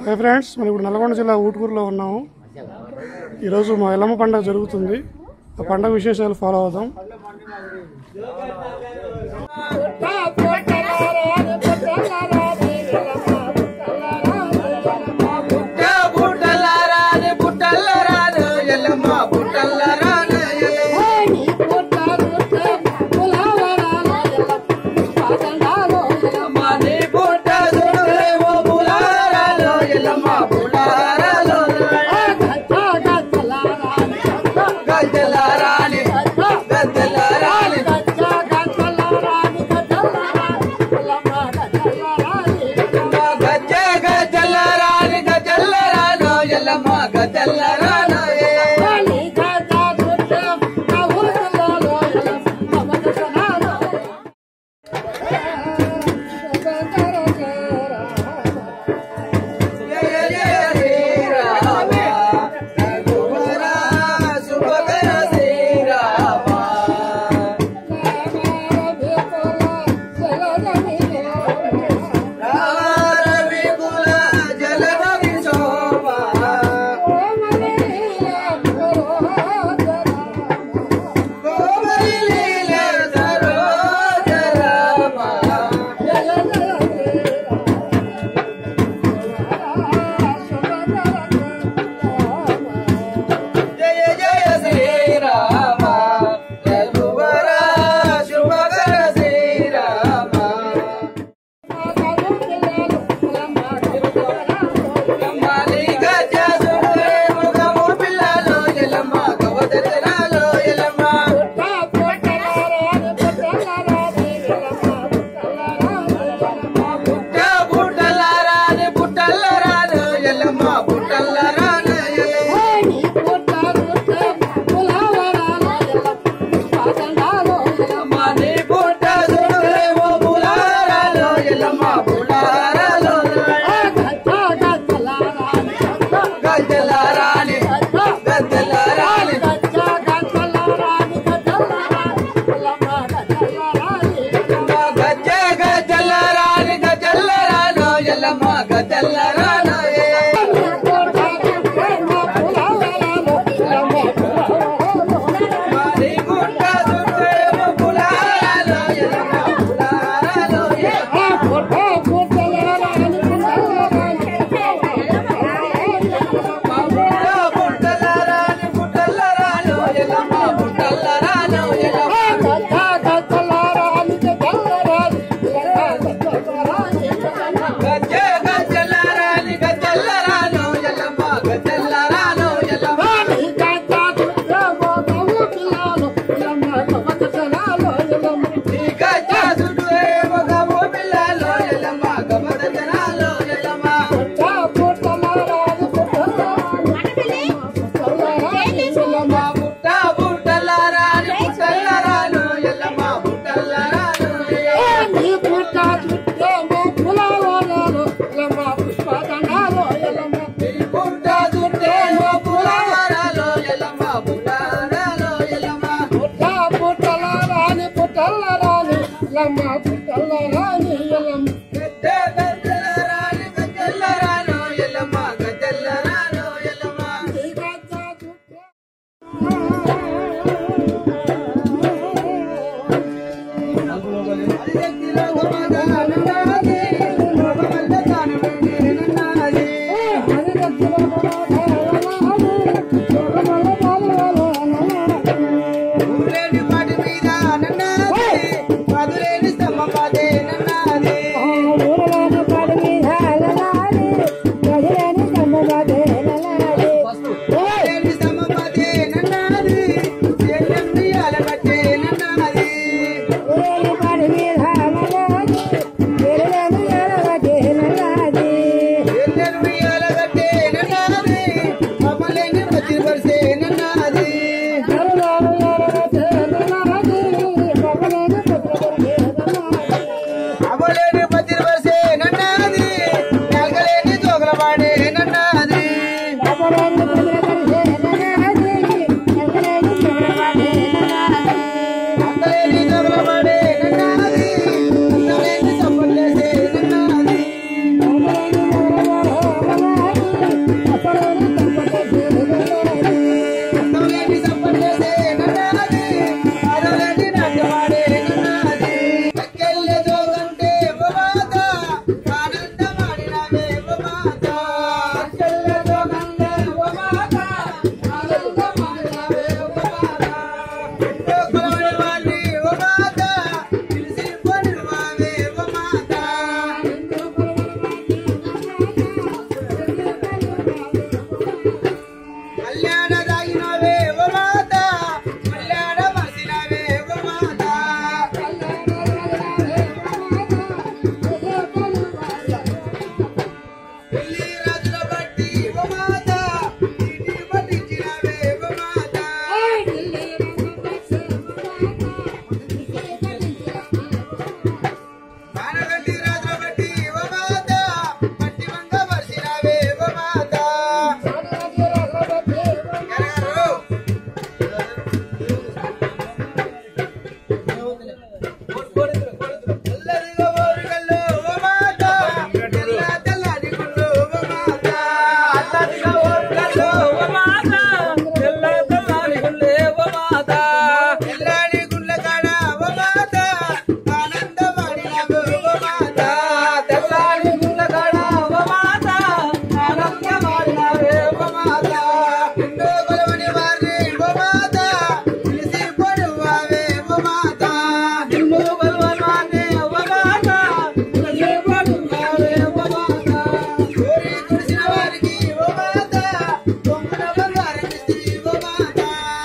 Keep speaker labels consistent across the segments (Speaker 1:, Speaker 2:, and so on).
Speaker 1: Hi friends మనం ఇప్పుడు నల్గొండ జిల్లా ఊటుకూరులో ఉన్నాము ఈరోజు మా ఎల్లమ్మ పండుగ జరుగుతుంది ఆ పండుగ విశేషాలు ఫాలో అవుదాం
Speaker 2: బుట్ట బుట్టలారాని బుట్టల్లరాను ఎల్లమ్మ బుట్టల్లరాను ఎల్లమ్మ నీ బుట్ట చూడలేమో బులారాలు ఎల్లమ్మ బులారాలు గజ్జలారాని గజ్జలారాని గజ్జ గజ్జల్లరాని గజ్జల్లరాను ఎల్లమ్మ గజ్జల్లరాను జయ జయ శ్రీరామ రఘువర శుభకర శ్రీరామ రారవికుల జలధరి శోభ కోమలి లీల సరోజ రామ జయ జయ శ్రీరామ రఘువర శుభకర శ్రీరామ కమ్మాలి గజ సురే ముఖము పిల్లలు ఎల్లమ్మ కవదరాలు ఎల్లమ్మ బుట్ట బుట్టలారాని బుట్టల్లరాను ఎల్లమ్మ బుట్టల్లరాను ఎల్లమ్మ నీ బుట్ట సురేమో బులారాలు ఎల్లమ్మ బులారాలు గజ్జలారాని గజ్జలారాని గజ్జ గజ్జలారాని గజ్జల్లరాను ఎల్లమ్మ గజ్జల్లరాను నీ బుట్ట సురేమో బులారాలు ఎల్లమ్మ బులారాలు బుట్ట బుట్టలారాని బుట్టల్లరాను ఎల్లమ్మ బుట్టల్లరాను ఎల్లమ్మ గజ్జ గజ్జలారాని గజ్జల్లరాను ఎల్లమ్మ గజ్జల్లరాను ఎల్లమ్మ నీ గజ్జ సురేమో గము పిల్లలు ఎల్లమ్మ గమద జనాలు ఎల్లమ్మ ఎల్లమ్మ బుట్ట బుట్టలారాని బుట్టల్లరాను ఎల్లమ్మ బుట్టల్లరాను నీ బుట్ట సురేమో పులవరాలు ఎల్లమ్మ బుట్టారాలు ఎల్లమ్మ గజ్జ గజ్జలారాని గజ్జల్లరాను ఎల్లమ్మ గజ్జల్లరాను ఎల్లమ్మ ఊరేని పాటి మీద నన్నాది మధురేని స్తంభపాదే నన్నాది ఊరేని స్తంభపాదే నన్నాది చెల్లెమ్మి అలగట్టే నన్నాది చెల్లెమ్మి అలగట్టే నన్నాది అమలేని మధ్య పరిసే నన్నాది అమలేని మధ్య పరిసే నన్నాది నగలేని జోగలవాడే నన్నాది నగలేని జోగలవాడే నన్నాది నగలేని సంపలేసే నన్నాది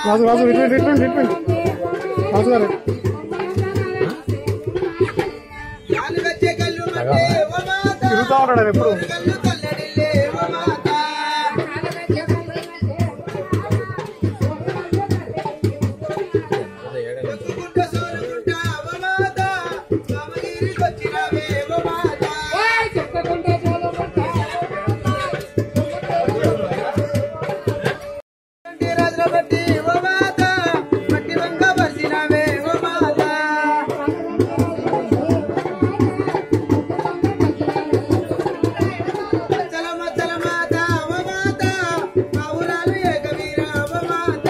Speaker 1: రాజు రాజు ఇటువంటి ఇటువంటి ఇటువంటి రాజు గారు
Speaker 2: నాలుగచ్చే కళ్ళు మట్టే ఓ మాత
Speaker 1: తిరుగుతూ ఉంటాడు ఆయన ఎప్పుడు
Speaker 2: కళ్ళు కల్లడిల్లే ఓ మాత ఒత్తుకుంట సోలుకుంట ఓ మాత రామగిరికి వచ్చినవే ఓ మాత రాజుల బట్టి ఓ మాత మట్టి వంగ పరిచినవే ఓ మాత చలమ చల మాత ఓ మాత మా ఊరాలు ఏకవీర ఓ మాత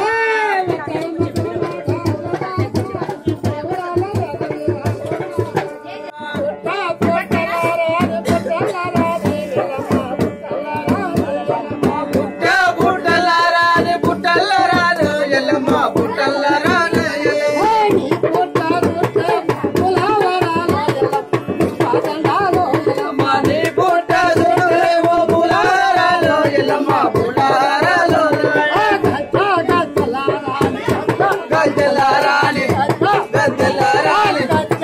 Speaker 2: పుట్ట పుట్టలారాని పుట్టల్లరాను ఎల్లమ్మ పుట్టల్లరాను ఎల్లమ్మ నీ పుట్ట చూడలేమో పులారాలు ఎల్లమ్మ పులారాలు గద్దెలారాని గద్దెలారాని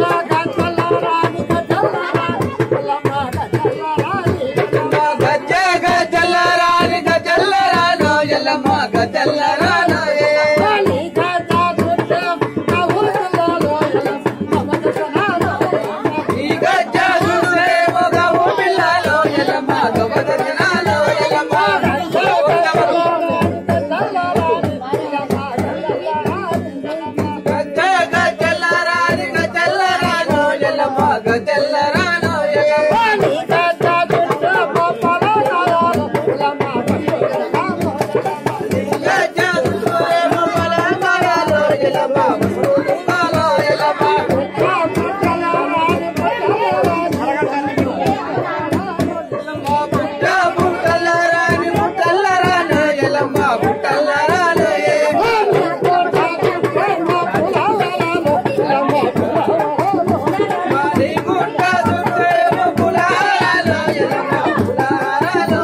Speaker 2: గజ్జ గజ్జెల్లరాని గజ్జెల్లరాను ఎల్లమ్మ గజ్జెల్లరాను ఈ గజ్జ చూడలేమో గవ్వ పిల్లలు ఎల్లమ్మ గవ్వదర్శనాలు ఎల్లమ్మ గజ్జ గజ్జెల్లరాని గజ్జెల్లరాను ఎల్లమ్మ గజ్జెల్లరాను ఎల్లమ్మ గజ్జ చూడలేమో పలమరాలు ఎల్లమ్మ ముసుగులాలు ఎల్లమ్మ పుట్ట పుట్టల్లరాని పుట్టల్లరాను ఎల్లమ్మ పుట్టల్లరాను మరి గుట్ట చూడలేమో పులారాలు ఎల్లమ్మ పులారాలు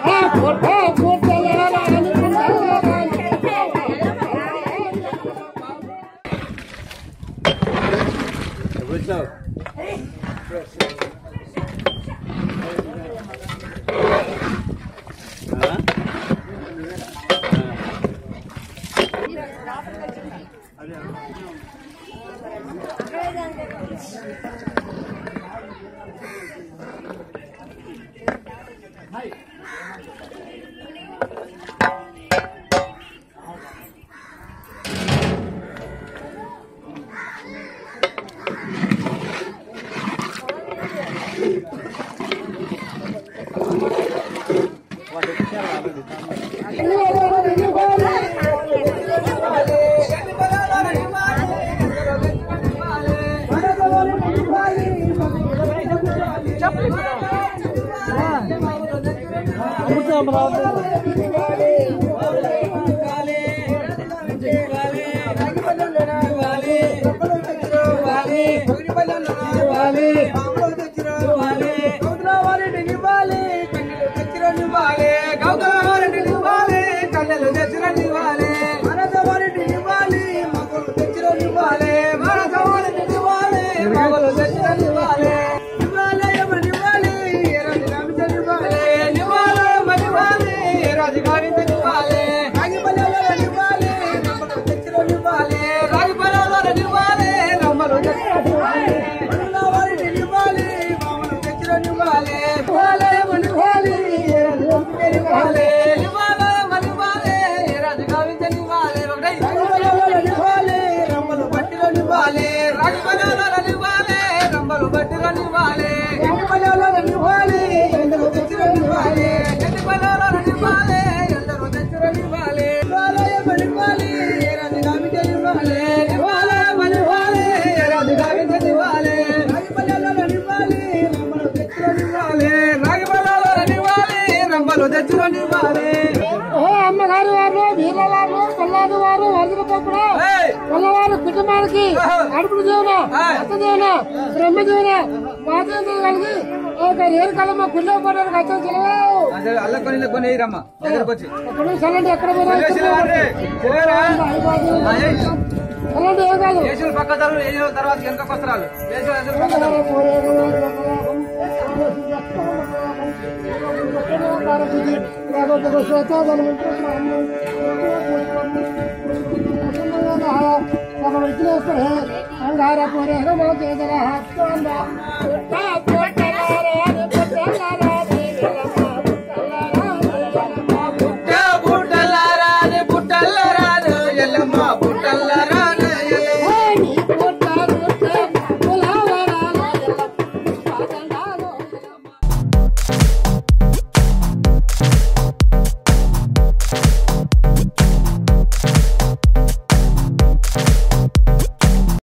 Speaker 3: ఓ అమ్మగారి వారు వీళ్ళ వారు కొల్లాది వారు వజ్రపప్పుడు కొల్లవారి కుటుంబానికి అడుపుడు జీవన అత్త జీవన బ్రహ్మ జీవన వాదేంద్రులు కలిగి ఒక రేరు కలమ్మ గుళ్ళో పడడానికి అర్థం తెలియదు
Speaker 4: అల్ల కొన్ని కొన్ని వేయరమ్మ దగ్గరకు వచ్చి
Speaker 3: ఎక్కడ చల్లండి ఎక్కడ పోయినా
Speaker 4: వేసిన వాడిని, చెల్లెరా? ఆ, ఏయ్.
Speaker 3: చల్లండి ఏం కాదు
Speaker 4: వేసిన పక్క తరలు వేసిన తర్వాత వెనక వస్త్రాలు వేసిన వేసిన పక్క తరలు
Speaker 3: అంగార పోరే హర మోదే దర హాత్తంద